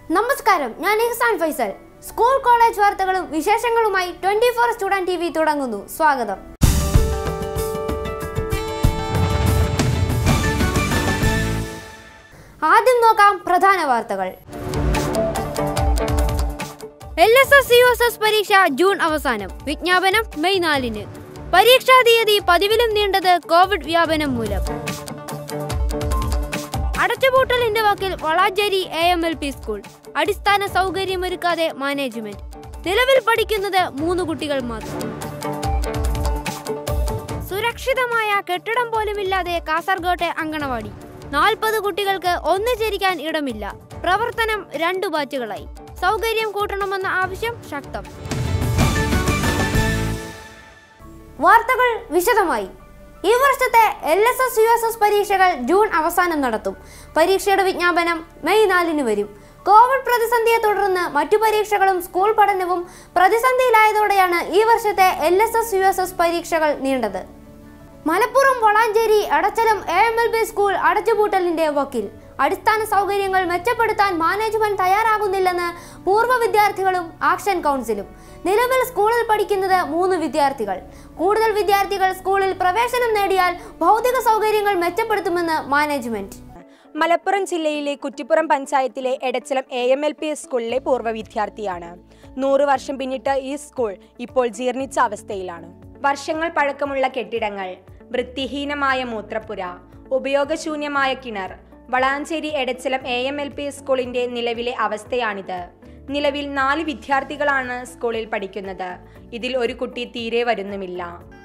നമസ്കാരം ഞാൻ ഇഹ്സാൻ Faisal school college വാർത്തകളും വിശേഷങ്ങളുമായി twenty four student T V തുടങ്ങുന്നു സ്വാഗതം ആദ്യം നോക്കാം പ്രധാന വാർത്തകൾ L S S U S S പരീക്ഷ ജൂൺ അവസാനം വിജ്ഞാപനം മെയ് നാലിന് പരീക്ഷാ തീയതി പതിവിലും നീണ്ടത് കോവിഡ് വ്യാപനം മൂലം അടച്ചുപൂട്ടലിന്റെ വാക്കിൽ Valanchery A M L P school അടിസ്ഥാന സൗകര്യമൊരുക്കാതെ മാനേജ്മെന്റ് നിലവിൽ പഠിക്കുന്നത് മൂന്ന് കുട്ടികൾ മാത്രം സുരക്ഷിതമായ കെട്ടിടം പോലുമില്ലാതെ കാസർഗോട്ടെ അങ്കണവാടി നാൽപ്പത് കുട്ടികൾക്ക് ഒന്നിച്ചിരിക്കാൻ ഇടമില്ല പ്രവർത്തനം രണ്ടു ബാച്ചുകളായി സൗകര്യം കൂട്ടണമെന്ന ആവശ്യം ശക്തം വാർത്തകൾ വിശദമായി ഈ വർഷത്തെ L S S U S S പരീക്ഷകൾ ജൂൺ അവസാനം നടത്തും പരീക്ഷയുടെ വിജ്ഞാപനം മെയ് നാലിന് വരും കോവിഡ് പ്രതിസന്ധിയെ തുടർന്ന് മറ്റു പരീക്ഷകളും സ്കൂൾ പഠനവും പ്രതിസന്ധിയിലായതോടെയാണ് ഈ വർഷത്തെ L S S U S S പരീക്ഷകൾ നീണ്ടത് Malappuram Valanchery Edachalam A M L B school അടച്ചുപൂട്ടലിന്റെ വക്കിൽ അടിസ്ഥാന സൗകര്യങ്ങൾ മെച്ചപ്പെടുത്താൻ മാനേജ്മെന്റ് തയ്യാറാകുന്നില്ലെന്ന് പൂർവ്വ വിദ്യാർത്ഥികളും ആക്ഷൻ കൗൺസിലും നിലവിൽ സ്കൂളിൽ പഠിക്കുന്നത് മൂന്ന് വിദ്യാർത്ഥികൾ കൂടുതൽ വിദ്യാർത്ഥികൾ സ്കൂളിൽ പ്രവേശനം നേടിയാൽ ഭൗതിക സൗകര്യങ്ങൾ മെച്ചപ്പെടുത്തുമെന്ന് മാനേജ്മെന്റ് മലപ്പുറം ജില്ലയിലെ കുറ്റിപ്പുറം പഞ്ചായത്തിലെ Edachalam A M L P സ്കൂളിലെ പൂർവ്വ വിദ്യാർത്ഥിയാണ് നൂറ് വർഷം പിന്നിട്ട ഈ സ്കൂൾ ഇപ്പോൾ ജീർണിച്ച അവസ്ഥയിലാണ് വർഷങ്ങൾ പഴക്കമുള്ള കെട്ടിടങ്ങൾ വൃത്തിഹീനമായ മൂത്രപ്പുര ഉപയോഗശൂന്യമായ കിണർ Valanchery Edachalam A M L P സ്കൂളിന്റെ നിലവിലെ അവസ്ഥയാണിത് നിലവിൽ നാല് വിദ്യാർത്ഥികളാണ് സ്കൂളിൽ പഠിക്കുന്നത് ഇതിൽ ഒരു കുട്ടി തീരെ വരുന്നുമില്ല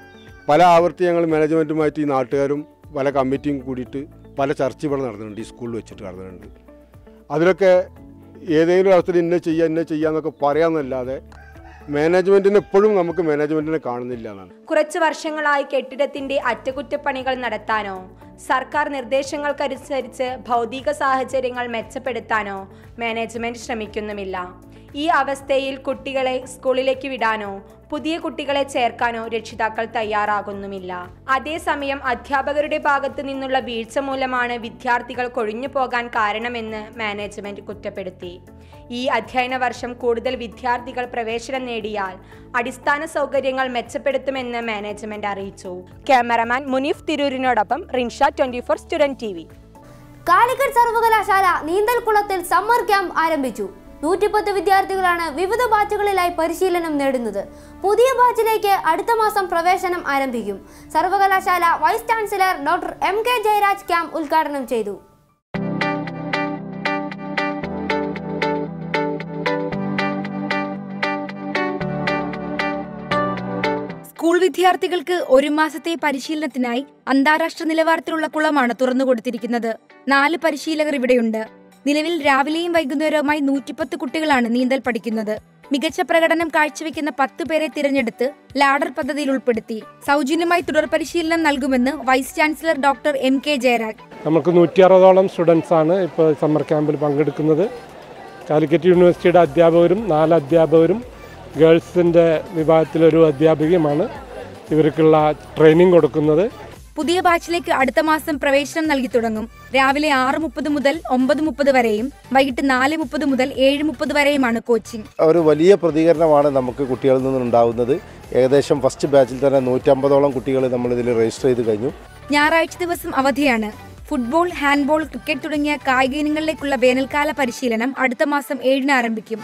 പല ആവർത്തി ഞങ്ങൾ മാനേജ്മെൻറ്റുമായിട്ട് ഈ നാട്ടുകാരും പല കമ്മിറ്റിയും കൂടിയിട്ട് പല ചർച്ച ഇവിടെ നടന്നിട്ടുണ്ട് ഈ സ്കൂളിൽ വെച്ചിട്ട് നടന്നിട്ടുണ്ട് അതിലൊക്കെ ഏതെങ്കിലും അവസരം ഇന്ന ചെയ്യുക ഇന്ന ചെയ്യാന്നൊക്കെ പറയാമെന്നല്ലാതെ മാനേജ്മെൻറ്റിനെ എപ്പോഴും നമുക്ക് മാനേജ്മെൻറ്റിനെ കാണുന്നില്ല എന്നാണ് കുറച്ചു വർഷങ്ങളായി കെട്ടിടത്തിന്റെ അറ്റകുറ്റപ്പണികൾ നടത്താനോ സർക്കാർ നിർദ്ദേശങ്ങൾക്കനുസരിച്ച് ഭൗതിക സാഹചര്യങ്ങൾ മെച്ചപ്പെടുത്താനോ മാനേജ്മെന്റ് ശ്രമിക്കുന്നുമില്ല ഈ അവസ്ഥയിൽ കുട്ടികളെ സ്കൂളിലേക്ക് വിടാനോ പുതിയ കുട്ടികളെ ചേർക്കാനോ രക്ഷിതാക്കൾ തയ്യാറാകുന്നുമില്ല അതേസമയം അധ്യാപകരുടെ ഭാഗത്തു നിന്നുള്ള വീഴ്ച മൂലമാണ് വിദ്യാർത്ഥികൾ കൊഴിഞ്ഞു പോകാൻ കാരണമെന്ന് മാനേജ്മെന്റ് കുറ്റപ്പെടുത്തി ഈ അധ്യയന വർഷം കൂടുതൽ വിദ്യാർത്ഥികൾ പ്രവേശനം നേടിയാൽ അടിസ്ഥാന സൗകര്യങ്ങൾ മെച്ചപ്പെടുത്തുമെന്ന് മാനേജ്മെന്റ് അറിയിച്ചു ക്യാമറമാൻ മുനീഫ് തിരൂരിനോടൊപ്പം Rinsha twenty four student T V Calicut സർവകലാശാല നീന്തൽക്കുളത്തിൽ സമ്മർ ക്യാമ്പ് ആരംഭിച്ചു നൂറ്റിപ്പത്ത് വിദ്യാർത്ഥികളാണ് വിവിധ ബാച്ചുകളിലായി പരിശീലനം നേടുന്നത് പുതിയ ബാച്ചിലേക്ക് അടുത്ത മാസം പ്രവേശനം ആരംഭിക്കും സർവകലാശാല vice chancellor doctor M K Jayaraj camp ഉദ്ഘാടനം ചെയ്തു സ്കൂൾ വിദ്യാർത്ഥികൾക്ക് ഒരു മാസത്തെ പരിശീലനത്തിനായി അന്താരാഷ്ട്ര നിലവാരത്തിലുള്ള കുളമാണ് തുറന്നുകൊടുത്തിരിക്കുന്നത് നാല് പരിശീലകർ ഇവിടെയുണ്ട് നിലവിൽ രാവിലെയും വൈകുന്നേരവുമായി നൂറ്റിപ്പത്ത് കുട്ടികളാണ് നീന്തൽ പഠിക്കുന്നത് മികച്ച പ്രകടനം കാഴ്ചവെക്കുന്ന പത്ത് പേരെ തിരഞ്ഞെടുത്ത് ലാഡർ പദ്ധതിയിൽ ഉൾപ്പെടുത്തി സൗജന്യമായി തുടർ പരിശീലനം നൽകുമെന്ന് vice chancellor doctor M K Jayaraj നമുക്ക് നൂറ്റി അറുപതോളം സ്റ്റുഡൻസാണ് ഇപ്പോൾ സമ്മർ ക്യാമ്പിൽ പങ്കെടുക്കുന്നത് കാലിക്കറ്റ് യൂണിവേഴ്സിറ്റിയുടെ അധ്യാപകരും നാല് അധ്യാപകരും ഗേൾസിൻ്റെ വിഭാഗത്തിലൊരു അധ്യാപികയുമാണ് ഇവർക്കുള്ള ട്രെയിനിങ് കൊടുക്കുന്നത് പുതിയ ബാച്ചിലേക്ക് അടുത്ത മാസം പ്രവേശനം നൽകി തുടങ്ങും രാവിലെ ആറ് മുപ്പത് മുതൽ ഒമ്പത് മുപ്പത് വരെയും വൈകിട്ട് നാല് മുപ്പത് മുതൽ ഏഴ് മുപ്പത് വരെയുമാണ് കോച്ചിംഗ് ഒരു വലിയ പ്രതികരണമാണ് നമുക്ക് കുട്ടികളിൽ നിന്നുണ്ടാവുന്നത് ഏകദേശം ഫസ്റ്റ് ബാച്ചിൽ തന്നെ നൂറ്റമ്പതോളം കുട്ടികൾ നമ്മൾ ഇതിൽ രജിസ്റ്റർ ചെയ്ത് കഴിഞ്ഞു ഞായറാഴ്ച ദിവസം അവധിയാണ് ഫുട്ബോൾ ഹാൻഡ്ബോൾ ക്രിക്കറ്റ് തുടങ്ങിയ കായിക ഇനങ്ങളിലേക്കുള്ള വേനൽക്കാല പരിശീലനം അടുത്ത മാസം ഏഴിന് ആരംഭിക്കും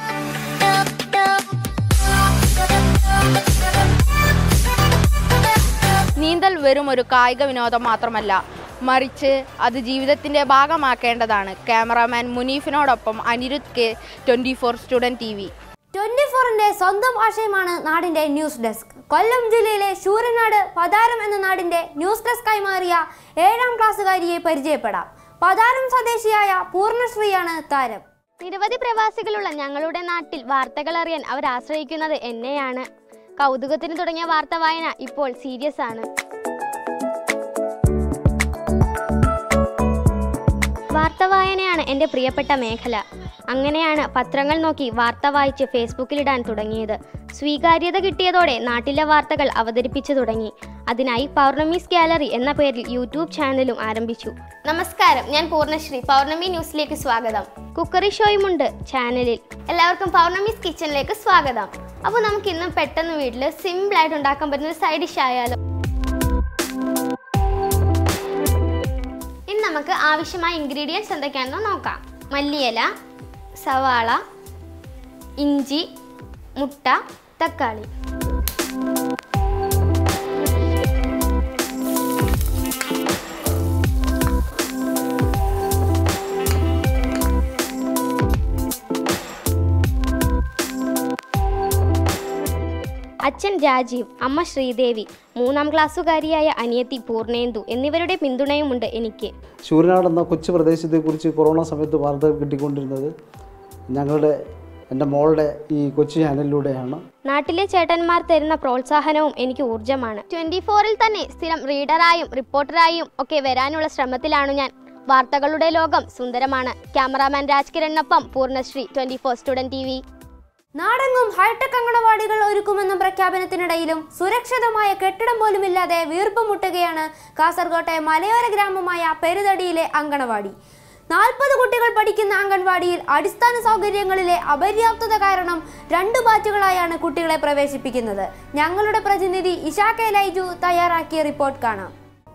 നീന്തൽ വെറും ഒരു കായിക വിനോദം മാത്രമല്ല മറിച്ച് അത് ജീവിതത്തിന്റെ ഭാഗമാക്കേണ്ടതാണ് ക്യാമറാമാൻ മുനീഫിനോടൊപ്പം Anirudh K twenty four student T V twenty ഫോറിന്റെ സ്വന്തം ആശയമാണ് നാടിന്റെ ന്യൂസ് ഡെസ്ക് കൊല്ലം ജില്ലയിലെ ശൂരനാട് പതാരം എന്ന നാടിന്റെ ന്യൂസ് ഡെസ്കായി മാറിയ ഏഴാം ക്ലാസ്സുകാരിയെ പരിചയപ്പെടാം പതാരം സ്വദേശിയായ പൂർണ്ണശ്രീയാണ് താരം നിരവധി പ്രവാസികളുള്ള ഞങ്ങളുടെ നാട്ടിൽ വാർത്തകൾ അറിയാൻ അവർ ആശ്രയിക്കുന്നത് എന്നെയാണ് കൗതുകത്തിന് തുടങ്ങിയ വാർത്ത വായന ഇപ്പോൾ സീരിയസ് ആണ് വാർത്ത വായനയാണ് എൻ്റെ പ്രിയപ്പെട്ട മേഖല അങ്ങനെയാണ് പത്രങ്ങൾ നോക്കി വാർത്ത വായിച്ച് ഫേസ്ബുക്കിലിടാൻ തുടങ്ങിയത് സ്വീകാര്യത കിട്ടിയതോടെ നാട്ടിലെ വാർത്തകൾ അവതരിപ്പിച്ചു തുടങ്ങി അതിനായി പൗർണമീസ് ഗാലറി എന്ന പേരിൽ യൂട്യൂബ് ചാനലും ആരംഭിച്ചു നമസ്കാരം ഞാൻ പൂർണ്ണശ്രീ പൗർണമി ന്യൂസിലേക്ക് സ്വാഗതം കുക്കറി ഷോയുമുണ്ട് ചാനലിൽ എല്ലാവർക്കും പൗർണമീസ് കിച്ചണിലേക്ക് സ്വാഗതം അപ്പോൾ നമുക്ക് ഇന്ന് പെട്ടെന്ന് വീട്ടിൽ സിമ്പിളായിട്ട് ഉണ്ടാക്കാൻ പറ്റുന്ന ഒരു സൈഡ് ഡിഷ് ആയാലോ ഇനി നമുക്ക് ആവശ്യമായ ഇൻഗ്രീഡിയൻസ് എന്തൊക്കെയാണെന്ന് നോക്കാം മല്ലിയില സവാള ഇഞ്ചി മുട്ട തക്കാളി അച്ഛൻ രാജീവ് അമ്മ ശ്രീദേവി മൂന്നാം ക്ലാസ്സുകാരിയായ അനിയത്തി പൂർണേന്ദു എന്നിവരുടെ പിന്തുണയുമുണ്ട് എനിക്ക് ശൂരനാട് എന്ന കൊച്ചു പ്രദേശത്തെക്കുറിച്ച് കൊറോണ സമയത്ത് വാർത്തകൾ കിട്ടിക്കൊണ്ടിരുന്നത് ഞങ്ങളുടെ എൻ്റെ മോളുടെ ഈ കൊച്ചു ചാനലിലൂടെയാണ് നാട്ടിലെ ചേട്ടന്മാർ തരുന്ന പ്രോത്സാഹനവും എനിക്ക് ഊർജ്ജമാണ് ട്വന്റി ഫോറിൽ തന്നെ സ്ഥിരം റീഡറായും റിപ്പോർട്ടറായും ഒക്കെ വരാനുള്ള ശ്രമത്തിലാണ് ഞാൻ വാർത്തകളുടെ ലോകം സുന്ദരമാണ് ക്യാമറാമാൻ രാജ്കിരണിനൊപ്പം Poornasree twenty four student T V നാടെങ്ങും ഹൈടെക് അങ്കണവാടികൾ ഒരുക്കുമെന്ന പ്രഖ്യാപനത്തിനിടയിലും സുരക്ഷിതമായ കെട്ടിടം പോലുമില്ലാതെ വീർപ്പ് മുട്ടുകയാണ് കാസർകോട്ടെ മലയോര ഗ്രാമമായ പെരുതടിയിലെ അങ്കണവാടി നാൽപ്പത് കുട്ടികൾ പഠിക്കുന്ന അംഗൻവാടിയിൽ അടിസ്ഥാന സൗകര്യങ്ങളിലെ അപര്യാപ്തത കാരണം രണ്ട് ബാച്ചുകളായാണ് കുട്ടികളെ പ്രവേശിപ്പിക്കുന്നത് ഞങ്ങളുടെ പ്രതിനിധി ഇഷാ കെ ലൈജു തയ്യാറാക്കിയ റിപ്പോർട്ട് കാണാം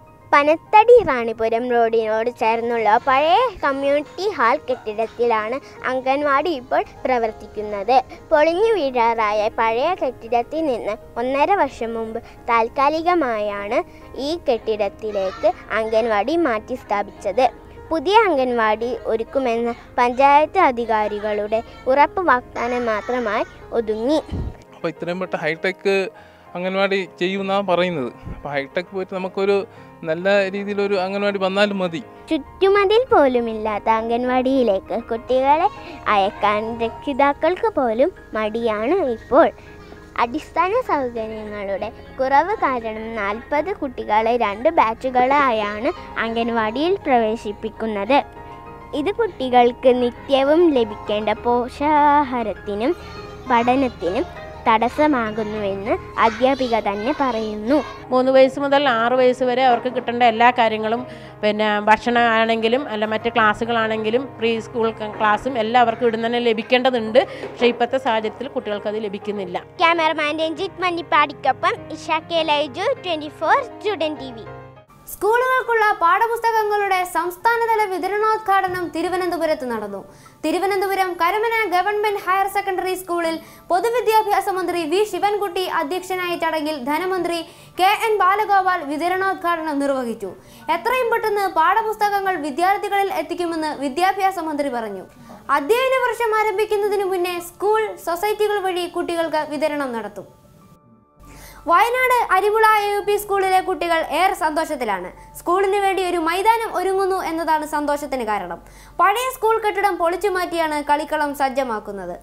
പനത്തടി റാണിപുരം റോഡിനോട് ചേർന്നുള്ള പഴയ കമ്മ്യൂണിറ്റി ഹാൾ കെട്ടിടത്തിലാണ് അംഗൻവാടി ഇപ്പോൾ പ്രവർത്തിക്കുന്നത് പൊളിഞ്ഞു വീഴാറായ പഴയ കെട്ടിടത്തിൽ നിന്ന് ഒന്നര വർഷം മുമ്പ് താൽക്കാലികമായാണ് ഈ കെട്ടിടത്തിലേക്ക് അംഗൻവാടി മാറ്റി സ്ഥാപിച്ചത് പുതിയ അംഗൻവാടി ഒരുക്കുമെന്ന പഞ്ചായത്ത് അധികാരികളുടെ ഉറപ്പ് വാഗ്ദാനം മാത്രമായി ഒതുങ്ങി അപ്പോൾ ഇത്രയും പെട്ട ഹൈടെക് അംഗൻവാടി ചെയ്യുമെന്നാണ് പറയുന്നത് അപ്പോൾ ഹൈടെക് പോയിട്ട് നമുക്കൊരു നല്ല രീതിയിലൊരു അംഗൻവാടി വന്നാലും മതി ചുറ്റുമതിൽ പോലുമില്ലാത്ത അംഗൻവാടിയിലേക്ക് കുട്ടികളെ അയക്കാൻ രക്ഷിതാക്കൾക്ക് പോലും മടിയാണ് ഇപ്പോൾ അടിസ്ഥാന സൗകര്യങ്ങളുടെ കുറവ് കാരണം നാൽപ്പത് കുട്ടികളെ രണ്ട് ബാച്ചുകളായാണ് അംഗൻവാടിയിൽ പ്രവേശിപ്പിക്കുന്നത് ഇത് കുട്ടികൾക്ക് നിത്യവും ലഭിക്കേണ്ട പോഷാഹാരത്തിനും പഠനത്തിനും തടസ്സമാകുന്നുവെന്ന് അധ്യാപിക തന്നെ പറയുന്നു മൂന്ന് വയസ്സ് മുതൽ ആറ് വയസ്സ് വരെ അവർക്ക് കിട്ടേണ്ട എല്ലാ കാര്യങ്ങളും പിന്നെ ഭക്ഷണം ആണെങ്കിലും അല്ല മറ്റ് ക്ലാസ്സുകളാണെങ്കിലും പ്രീ സ്കൂൾ ക്ലാസ്സും എല്ലാം അവർക്ക് ഇവിടുന്ന് തന്നെ ലഭിക്കേണ്ടതുണ്ട് പക്ഷേ ഇപ്പോഴത്തെ സാഹചര്യത്തിൽ കുട്ടികൾക്ക് അത് ലഭിക്കുന്നില്ല ക്യാമറമാൻ രഞ്ജിത്ത് മണ്ണിപ്പാടിക്കൊപ്പം Isha K Laiju twenty four student T V സ്കൂളുകൾക്കുള്ള പാഠപുസ്തകങ്ങളുടെ സംസ്ഥാനതല വിതരണോദ്ഘാടനം തിരുവനന്തപുരത്ത് നടന്നു Thiruvananthapuram Karamana government higher secondary സ്കൂളിൽ പൊതുവിദ്യാഭ്യാസ മന്ത്രി വി ശിവൻകുട്ടി അധ്യക്ഷനായ ചടങ്ങിൽ ധനമന്ത്രി കെ എൻ ബാലഗോപാൽ വിതരണോദ്ഘാടനം നിർവഹിച്ചു എത്രയും പെട്ടെന്ന് പാഠപുസ്തകങ്ങൾ വിദ്യാർത്ഥികളിൽ എത്തിക്കുമെന്ന് വിദ്യാഭ്യാസ മന്ത്രി പറഞ്ഞു അധ്യയന വർഷം ആരംഭിക്കുന്നതിന് മുന്നേ സ്കൂൾ സൊസൈറ്റികൾ വഴി കുട്ടികൾക്ക് വിതരണം നടത്തും Wayanad Arimula A U P സ്കൂളിലെ കുട്ടികൾ ഏറെ സന്തോഷത്തിലാണ് സ്കൂളിന് വേണ്ടി ഒരു മൈതാനം ഒരുങ്ങുന്നു എന്നതാണ് സന്തോഷത്തിന് കാരണം പഴയ സ്കൂൾ കെട്ടിടം പൊളിച്ചു മാറ്റിയാണ് കളിക്കളം സജ്ജമാക്കുന്നത്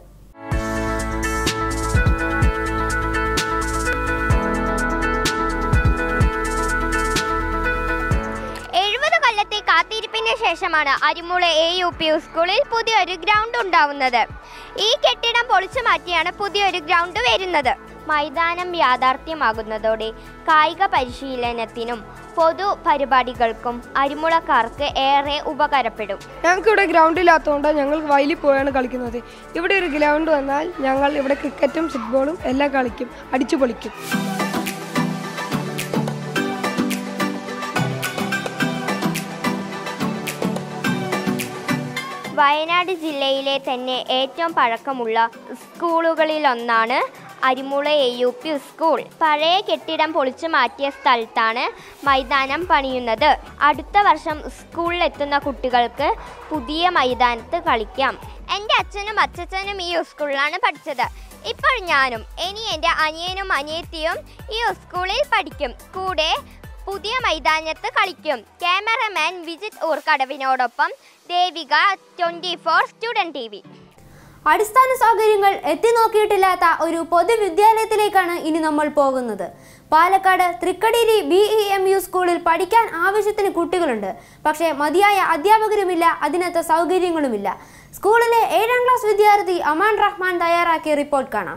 എഴുപത് കൊല്ലത്തെ കാത്തിരിപ്പിന് ശേഷമാണ് അരിമുള എ യു പി സ്കൂളിൽ പുതിയൊരു ഗ്രൗണ്ട് ഉണ്ടാവുന്നത് ഈ കെട്ടിടം പൊളിച്ചു മാറ്റിയാണ് പുതിയൊരു ഗ്രൗണ്ട് വരുന്നത് മൈതാനം യാഥാർത്ഥ്യമാകുന്നതോടെ കായിക പരിശീലനത്തിനും പൊതു പരിപാടികൾക്കും അരിമുളക്കാർക്ക് ഏറെ ഉപകാരപ്പെടും ഞങ്ങൾക്ക് ഇവിടെ ഗ്രൗണ്ട് ഇല്ലാത്തതുകൊണ്ട് ഞങ്ങൾ വയലിൽ പോയാണ് കളിക്കുന്നത് ഇവിടെ ഒരു ഗ്രൗണ്ട് വന്നാൽ ഞങ്ങൾ ഇവിടെ ക്രിക്കറ്റും ഫുട്ബോളും എല്ലാം കളിക്കും അടിച്ചു പൊളിക്കും വയനാട് ജില്ലയിലെ തന്നെ ഏറ്റവും പഴക്കമുള്ള സ്കൂളുകളിലൊന്നാണ് Arimula A U P school പഴയ കെട്ടിടം പൊളിച്ചു മാറ്റിയ സ്ഥലത്താണ് മൈതാനം പണിയുന്നത് അടുത്ത വർഷം സ്കൂളിലെത്തുന്ന കുട്ടികൾക്ക് പുതിയ മൈതാനത്ത് കളിക്കാം എൻ്റെ അച്ഛനും അച്ഛനും ഈ സ്കൂളിലാണ് പഠിച്ചത് ഇപ്പോൾ ഞാനും ഇനി എൻ്റെ അനിയനും അനിയത്തിയും ഈ സ്കൂളിൽ പഠിക്കും കൂടെ പുതിയ മൈതാനത്ത് കളിക്കും ക്യാമറമാൻ വിജിത് ഊർക്കടവിനോടൊപ്പം Devika twenty four student T V അടിസ്ഥാന സൗകര്യങ്ങൾ എത്തി നോക്കിയിട്ടില്ലാത്ത ഒരു പൊതുവിദ്യാലയത്തിലേക്കാണ് ഇനി നമ്മൾ പോകുന്നത് Palakkad Thrikkadeeri B E M U സ്കൂളിൽ പഠിക്കാൻ ആവശ്യത്തിന് കുട്ടികളുണ്ട് പക്ഷേ മതിയായ അധ്യാപകരുമില്ല അതിനകത്ത് സൗകര്യങ്ങളുമില്ല സ്കൂളിലെ ഏഴാം ക്ലാസ് വിദ്യാർത്ഥി അമാൻ റഹ്മാൻ തയ്യാറാക്കിയ റിപ്പോർട്ട് കാണാം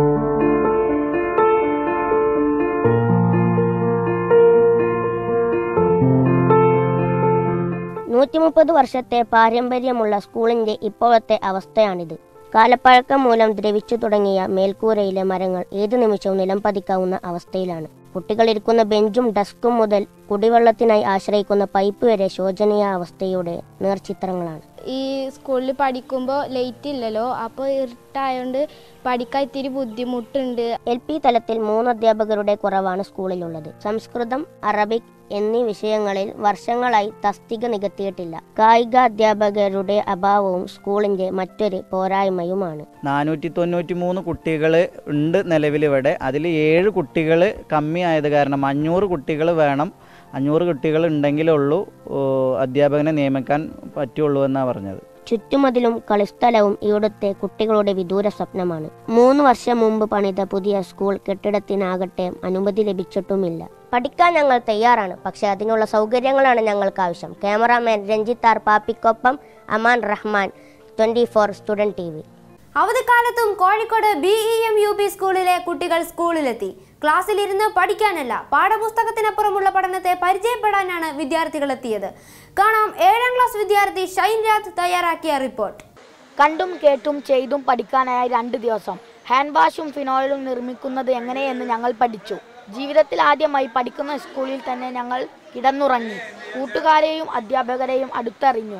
നൂറ്റി മുപ്പത് വർഷത്തെ പാരമ്പര്യമുള്ള സ്കൂളിന്റെ ഇപ്പോഴത്തെ അവസ്ഥയാണിത് കാലപ്പഴക്കം മൂലം ദ്രവിച്ചു തുടങ്ങിയ മേൽക്കൂരയിലെ മരങ്ങൾ ഏതു നിമിഷവും നിലം പതിക്കാവുന്ന അവസ്ഥയിലാണ് കുട്ടികൾ ഇരിക്കുന്ന ബെഞ്ചും ഡെസ്കും മുതൽ കുടിവെള്ളത്തിനായി ആശ്രയിക്കുന്ന പൈപ്പ് വരെ ശോചനീയ അവസ്ഥയുടെ നേർചിത്രങ്ങളാണ് ഈ സ്കൂളിൽ പഠിക്കുമ്പോൾ ലേറ്റ് ഇല്ലല്ലോ അപ്പോൾ ഇരുട്ടായതുകൊണ്ട് പഠിക്കാൻ ഇത്തിരി ബുദ്ധിമുട്ടുണ്ട് എൽ പി തലത്തിൽ മൂന്ന് അധ്യാപകരുടെ കുറവാണ് സ്കൂളിലുള്ളത് സംസ്കൃതം അറബിക് എന്നീ വിഷയങ്ങളിൽ വർഷങ്ങളായി തസ്തിക നികത്തിയിട്ടില്ല കായിക അധ്യാപകരുടെ അഭാവവും സ്കൂളിന്റെ മറ്റൊരു പോരായ്മയുമാണ് നാനൂറ്റി തൊണ്ണൂറ്റി മൂന്ന് കുട്ടികൾ ഉണ്ട് നിലവിലിവിടെ അതിൽ ഏഴ് കുട്ടികൾ കമ്മിയായത് കാരണം അഞ്ഞൂറ് കുട്ടികൾ വേണം അഞ്ഞൂറ് കുട്ടികൾ ഉണ്ടെങ്കിലുള്ളൂ ഓ, അധ്യാപകനെ നിയമിക്കാൻ പറ്റുള്ളൂ എന്നാണ് പറഞ്ഞത് ചുറ്റുമതിലും കളിസ്ഥലവും ഇവിടുത്തെ കുട്ടികളുടെ വിദൂര സ്വപ്നമാണ് മൂന്ന് വർഷം മുമ്പ് പണിത പുതിയ സ്കൂൾ കെട്ടിടത്തിനാകട്ടെ അനുമതി ലഭിച്ചിട്ടുമില്ല പഠിക്കാൻ ഞങ്ങൾ തയ്യാറാണ് പക്ഷെ അതിനുള്ള സൗകര്യങ്ങളാണ് ഞങ്ങൾക്ക് ആവശ്യം ക്യാമറാമാൻ രഞ്ജിത്ത് ആർ പാപ്പിക്കൊപ്പം Aman Rahman twenty four student T V അവധിക്കാലത്തും Kozhikode B E M U P സ്കൂളിലെ കുട്ടികൾ സ്കൂളിലെത്തി ക്ലാസ്സിലിരുന്ന് പഠിക്കാനല്ല പാഠപുസ്തകത്തിനപ്പുറമുള്ള പഠനത്തെ പരിചയപ്പെടാനാണ് വിദ്യാർത്ഥികൾ എത്തിയത് കാണാം ഏഴാം ക്ലാസ് വിദ്യാർത്ഥി ഷൈൻ രാജ് തയ്യാറാക്കിയ റിപ്പോർട്ട് കണ്ടും കേട്ടും ചെയ്തും പഠിക്കാനായി രണ്ട് ദിവസം ഹാൻഡ് വാഷും ഫിനോയിലും നിർമ്മിക്കുന്നത് എങ്ങനെയെന്ന് ഞങ്ങൾ പഠിച്ചു ജീവിതത്തിൽ ആദ്യമായി പഠിക്കുന്ന സ്കൂളിൽ തന്നെ ഞങ്ങൾ കിടന്നുറങ്ങി കൂട്ടുകാരെയും അധ്യാപകരെയും അടുത്തറിഞ്ഞു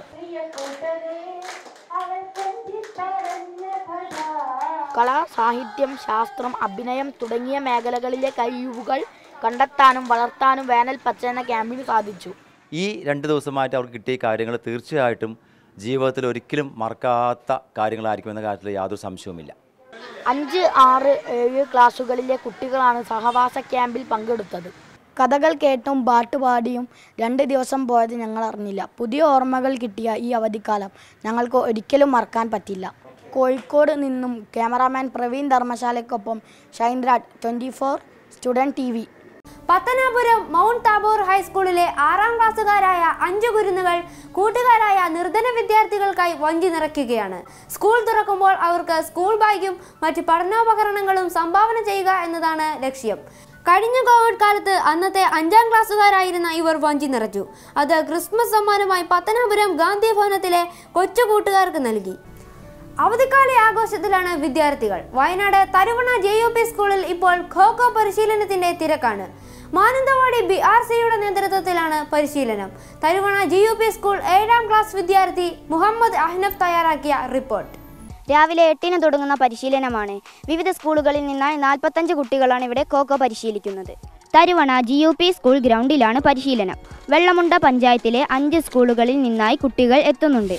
കല സാഹിത്യം ശാസ്ത്രം അഭിനയം തുടങ്ങിയ മേഖലകളിലെ കഴിവുകൾ കണ്ടെത്താനും വളർത്താനും വേനൽ പച്ച എന്ന ക്യാമ്പിന് സാധിച്ചു ഈ രണ്ട് ദിവസമായിട്ട് അവർക്ക് കിട്ടിയ കാര്യങ്ങൾ തീർച്ചയായിട്ടും ജീവിതത്തിൽ ഒരിക്കലും മറക്കാത്ത കാര്യങ്ങളായിരിക്കുമെന്ന കാര്യത്തിൽ യാതൊരു സംശയവുമില്ല അഞ്ച് ആറ് ഏഴ് ക്ലാസ്സുകളിലെ കുട്ടികളാണ് സഹവാസ ക്യാമ്പിൽ പങ്കെടുത്തത് കഥകൾ കേട്ടും പാട്ടുപാടിയും രണ്ട് ദിവസം പോയത് ഞങ്ങൾ അറിഞ്ഞില്ല പുതിയ ഓർമ്മകൾ കിട്ടിയ ഈ അവധിക്കാലം ഞങ്ങൾക്ക് ഒരിക്കലും മറക്കാൻ പറ്റില്ല കോഴിക്കോട് നിന്നും ക്യാമറാമാൻ പ്രവീൺ ധർമ്മശാലയ്ക്കൊപ്പം Shineraj twenty four student T V Pathanapuram mount Tabor ഹൈസ്കൂളിലെ ആറാം ക്ലാസ്സുകാരായ അഞ്ചു കുരുന്നുകൾ കൂട്ടുകാരായ നിർധന വിദ്യാർത്ഥികൾക്കായി വഞ്ചി നിറയ്ക്കുകയാണ് സ്കൂൾ തുറക്കുമ്പോൾ അവർക്ക് സ്കൂൾ ബാഗും മറ്റ് പഠനോപകരണങ്ങളും സംഭാവന ചെയ്യുക എന്നതാണ് ലക്ഷ്യം കഴിഞ്ഞ കോവിഡ് കാലത്ത് അന്നത്തെ അഞ്ചാം ക്ലാസ്സുകാരായിരുന്ന ഇവർ വഞ്ചി നിറച്ചു അത് ക്രിസ്മസ് സമ്മാനമായി പത്തനാപുരം ഗാന്ധി ഭവനത്തിലെ കൊച്ചു കൂട്ടുകാർക്ക് നൽകി അവധിക്കാല ആഘോഷത്തിലാണ് വിദ്യാർത്ഥികൾ Wayanad Tharuvana J U P സ്കൂളിൽ ഇപ്പോൾ ഖോ ഖോ പരിശീലനത്തിന്റെ തിരക്കാണ് മാനന്തവാടി ബി ആർ സിയുടെ നേതൃത്വത്തിലാണ് പരിശീലനം Tharuvana G U P school ഏഴാം ക്ലാസ് വിദ്യാർത്ഥി മുഹമ്മദ് അഹ്നഫ് തയ്യാറാക്കിയ റിപ്പോർട്ട് രാവിലെ എട്ടിന് തുടങ്ങുന്ന പരിശീലനമാണ് വിവിധ സ്കൂളുകളിൽ നിന്നായി നാൽപ്പത്തഞ്ച് കുട്ടികളാണ് ഇവിടെ കോക്കോ പരിശീലിക്കുന്നത് Tharuvana G U P school ഗ്രൗണ്ടിലാണ് പരിശീലനം വെള്ളമുണ്ട പഞ്ചായത്തിലെ അഞ്ച് സ്കൂളുകളിൽ നിന്നായി കുട്ടികൾ എത്തുന്നുണ്ട്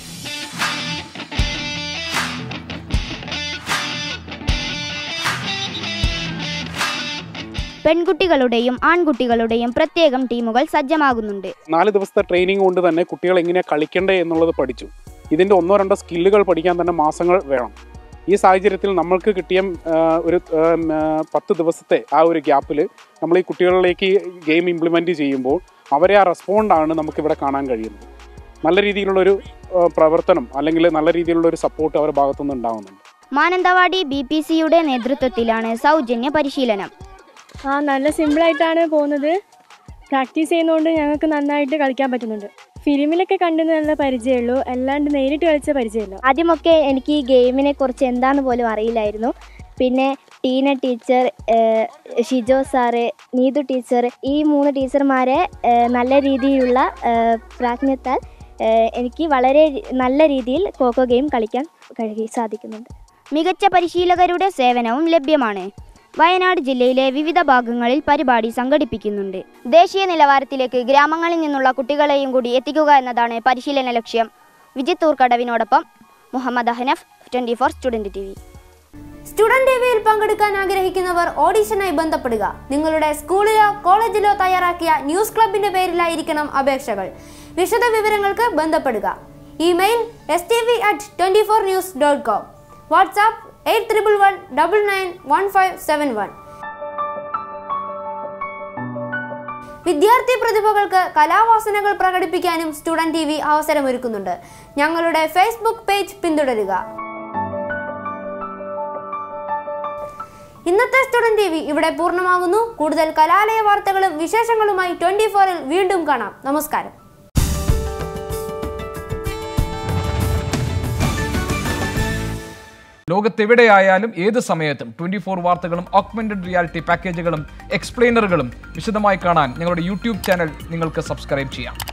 പെൺകുട്ടികളുടെയും ആൺകുട്ടികളുടെയും പ്രത്യേകം ടീമുകൾ സജ്ജമാകുന്നുണ്ട് നാല് ദിവസത്തെ ട്രെയിനിങ് കൊണ്ട് തന്നെ കുട്ടികൾ എങ്ങനെയാണ് കളിക്കേണ്ടത് എന്നുള്ളത് പഠിച്ചു ഇതിൻ്റെ ഒന്നോ രണ്ടോ സ്കില്ലുകൾ പഠിക്കാൻ തന്നെ മാസങ്ങൾ വേണം ഈ സാഹചര്യത്തിൽ നമ്മൾക്ക് കിട്ടിയ ആ, ഒരു ആ, ഉം, ആ, പത്ത് ദിവസത്തെ ആ ഒരു ഗ്യാപ്പിൽ നമ്മൾ ഈ കുട്ടികളിലേക്ക് ഗെയിം ഇംപ്ലിമെൻറ്റ് ചെയ്യുമ്പോൾ അവരെ ആ റെസ്പോണ്ടാണ് നമുക്കിവിടെ കാണാൻ കഴിയുന്നത് നല്ല രീതിയിലുള്ളൊരു ആ, പ്രവർത്തനം അല്ലെങ്കിൽ നല്ല രീതിയിലുള്ളൊരു സപ്പോർട്ട് അവരുടെ ഭാഗത്തുനിന്ന് ഉണ്ടാകുന്നുണ്ട് മാനന്തവാടി ബി പി സിയുടെ നേതൃത്വത്തിലാണ് സൗജന്യ പരിശീലനം ആ നല്ല സിമ്പിളായിട്ടാണ് പോകുന്നത് പ്രാക്ടീസ് ചെയ്യുന്നതുകൊണ്ട് ഞങ്ങൾക്ക് നന്നായിട്ട് കളിക്കാൻ പറ്റുന്നുണ്ട് ഫിലിമിലൊക്കെ കണ്ടു നല്ല പരിചയമുള്ളൂ അല്ലാണ്ട് നേരിട്ട് കളിച്ച പരിചയമില്ല ആദ്യമൊക്കെ എനിക്ക് ഈ ഗെയിമിനെ കുറിച്ച് എന്താന്ന് പോലും അറിയില്ലായിരുന്നു പിന്നെ ടീന ടീച്ചർ ഏഹ്, ഷിജോ സാറ് നീതു ടീച്ചർ ഈ മൂന്ന് ടീച്ചർമാരെ ഏഹ്, നല്ല രീതിയിലുള്ള ഏഹ്, പ്രാജ്ഞത്താൽ ഏഹ്, എനിക്ക് വളരെ നല്ല രീതിയിൽ കോക്കോ ഗെയിം കളിക്കാൻ കഴി സാധിക്കുന്നുണ്ട് മികച്ച പരിശീലകരുടെ സേവനവും ലഭ്യമാണ് വയനാട് ജില്ലയിലെ വിവിധ ഭാഗങ്ങളിൽ പരിപാടി സംഘടിപ്പിക്കുന്നുണ്ട് ദേശീയ നിലവാരത്തിലേക്ക് ഗ്രാമങ്ങളിൽ നിന്നുള്ള കുട്ടികളെയും കൂടി എത്തിക്കുക എന്നതാണ് പരിശീലന ലക്ഷ്യം വിജിത്ത് ഊർക്കടവിനോടൊപ്പം Muhammad Ahnaf twenty four student T V student ടിവിയിൽ പങ്കെടുക്കാൻ ആഗ്രഹിക്കുന്നവർ ഓഡിഷനായി ബന്ധപ്പെടുക നിങ്ങളുടെ സ്കൂളിലോ കോളേജിലോ തയ്യാറാക്കിയ ന്യൂസ് ക്ലബിന്റെ പേരിലായിരിക്കണം അപേക്ഷകൾ വിശദ വിവരങ്ങൾക്ക് ബന്ധപ്പെടുക email S T V at twenty four news dot com WhatsApp eight triple one double nine one five seven one വിദ്യാർത്ഥി പ്രതിഭകൾക്ക് കലാവാസനകൾ പ്രകടിപ്പിക്കാനും സ്റ്റുഡന്റ് ടി വി അവസരമൊരുക്കുന്നുണ്ട് ഞങ്ങളുടെ ഫേസ്ബുക്ക് പേജ് പിന്തുടരുക ഇന്നത്തെ സ്റ്റുഡന്റ് ടി വി ഇവിടെ പൂർണ്ണമാകുന്നു കൂടുതൽ കലാലയ വാർത്തകളും വിശേഷങ്ങളുമായി ട്വന്റി ഫോറിൽ വീണ്ടും കാണാം നമസ്കാരം ലോകത്തെവിടെയായാലും ഏത് സമയത്തും ട്വന്റി ഫോർ വാർത്തകളും ഓഗ്മെന്റഡ് റിയാലിറ്റി പാക്കേജുകളും എക്സ്പ്ലെയിനറുകളും വിശദമായി കാണാൻ ഞങ്ങളുടെ യൂട്യൂബ് ചാനൽ നിങ്ങൾക്ക് സബ്സ്ക്രൈബ് ചെയ്യാം